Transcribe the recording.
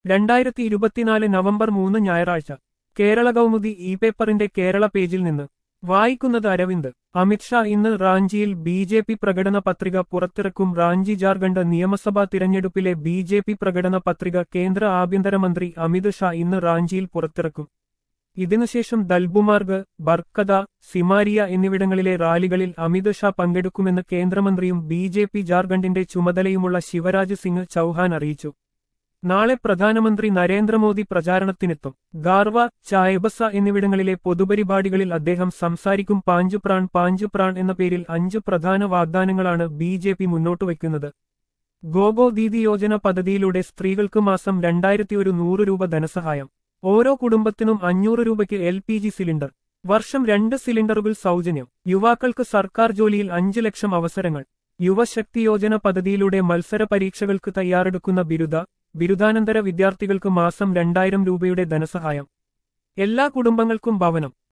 രണ്ടായിരത്തി ഇരുപത്തിനാല് നവംബർ മൂന്ന് ഞായറാഴ്ച കേരള കൗമുദി ഇ പേപ്പറിന്റെ കേരള പേജിൽ നിന്ന് വായിക്കുന്നത് അരവിന്ദ് അമിത്ഷാ ഇന്ന് റാഞ്ചിയിൽ ബി ജെ പി പ്രകടന പത്രിക പുറത്തിറക്കും റാഞ്ചി ജാർഖണ്ഡ് നിയമസഭാ തിരഞ്ഞെടുപ്പിലെ ബി ജെ പി പ്രകടന പത്രിക കേന്ദ്ര ആഭ്യന്തരമന്ത്രി അമിത് ഷാ ഇന്ന് റാഞ്ചിയിൽ പുറത്തിറക്കും ഇതിനുശേഷം ദൽബുമാർഗ് ബർക്കത സിമാരിയ എന്നിവിടങ്ങളിലെ റാലികളിൽ അമിത് ഷാ പങ്കെടുക്കുമെന്ന് കേന്ദ്രമന്ത്രിയും ബി ജെ പി ജാർഖണ്ഡിന്റെ ചുമതലയുമുള്ള ശിവരാജ് സിംഗ് ചൌഹാൻ അറിയിച്ചു നാളെ പ്രധാനമന്ത്രി നരേന്ദ്രമോദി പ്രചാരണത്തിനെത്തും ഗാർവ ചായബസ എന്നിവിടങ്ങളിലെ പൊതുപരിപാടികളിൽ അദ്ദേഹം സംസാരിക്കും പാഞ്ചു പ്രാൺ പാഞ്ചു പ്രാൺ എന്ന പേരിൽ അഞ്ച് പ്രധാന വാഗ്ദാനങ്ങളാണ് ബി ജെ പി മുന്നോട്ടുവയ്ക്കുന്നത് ഗോഗോ ദീദി യോജന പദ്ധതിയിലൂടെ സ്ത്രീകൾക്ക് മാസം രണ്ടായിരത്തി ഒരു നൂറ് രൂപ ധനസഹായം ഓരോ കുടുംബത്തിനും അഞ്ഞൂറ് രൂപയ്ക്ക് എൽ പി ജി സിലിണ്ടർ വർഷം രണ്ട് സിലിണ്ടറുകൾ സൗജന്യം യുവാക്കൾക്ക് സർക്കാർ ജോലിയിൽ അഞ്ച് ലക്ഷം അവസരങ്ങൾ യുവശക്തി യോജന പദ്ധതിയിലൂടെ മത്സര പരീക്ഷകൾക്ക് തയ്യാറെടുക്കുന്ന ബിരുദ ബിരുദാനന്തര വിദ്യാർത്ഥികൾക്ക് മാസം രണ്ടായിരം രൂപയുടെ ധനസഹായം എല്ലാ കുടുംബങ്ങൾക്കും ഭവനം